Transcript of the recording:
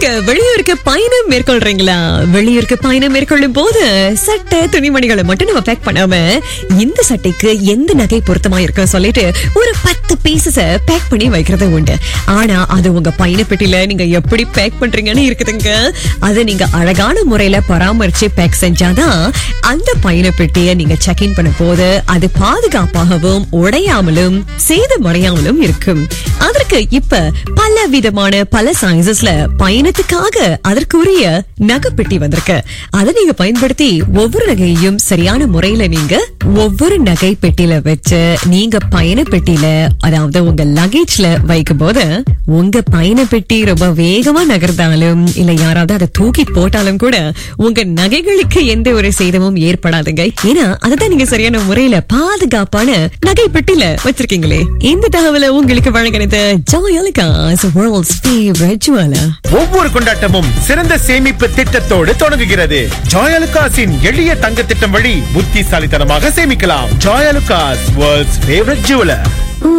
நீங்க வெளியூருக்கு பயணம் மேற்கொள்றீங்களா வெளியூருக்கு பயணம் மேற்கொள்ளும் போது சட்டை துணிமணிகளை மட்டும் நம்ம பேக் பண்ணாம இந்த சட்டைக்கு எந்த நகை பொருத்தமா இருக்கும் சொல்லிட்டு ஒரு பத்து பீசஸ பேக் பண்ணி வைக்கிறது உண்டு ஆனா அது உங்க பயண பெட்டியில நீங்க எப்படி பேக் பண்றீங்கன்னு இருக்குதுங்க அதை நீங்க அழகான முறையில பராமரிச்சு பேக் செஞ்சாதான் அந்த பயண பெட்டியை நீங்க செக் இன் பண்ண போது அது பாதுகாப்பாகவும் உடையாமலும் சேதமடையாமலும் இருக்கும் அதற்கு இப்ப பல விதமான பல சைசஸ்ல பயணத்துக்காக அதற்குரிய நகைப்பெட்டி வந்திருக்கு அதை நீங்க பயன்படுத்தி ஒவ்வொரு நகையையும் சரியான முறையில நீங்க ஒவ்வொரு நகை பெட்டியில வச்சு நீங்க பயண பெட்டியில அதாவது உங்க லகேஜ்ல வைக்கும் போது உங்க பயண பெட்டி ரொம்ப வேகமா நகர்ந்தாலும் இல்ல யாராவது அதை தூக்கி போட்டாலும் கூட உங்க நகைகளுக்கு எந்த ஒரு சேதமும் ஏற்படாதுங்க ஏன்னா அதுதான் நீங்க சரியான முறையில பாதுகாப்பான நகை பெட்டியில வச்சிருக்கீங்களே இந்த தகவலை உங்களுக்கு வழங்கினது ஜாயாலிகாஸ் வேர்ல்ட்ஸ் ஃபேவரட் ஜுவலர் ஒவ்வொரு கொண்டாட்டமும் சிறந்த சேமிப்பு திட்டத்தோடு தொடங்குகிறது ஜாயலுகாஸின் எளிய தங்க திட்டம் வழி புத்திசாலித்தனமாக சேமிக்கலாம் ஜாயலுகாஸ் வேர்ல்ட்ஸ் ஃபேவரட் ஜுவலர்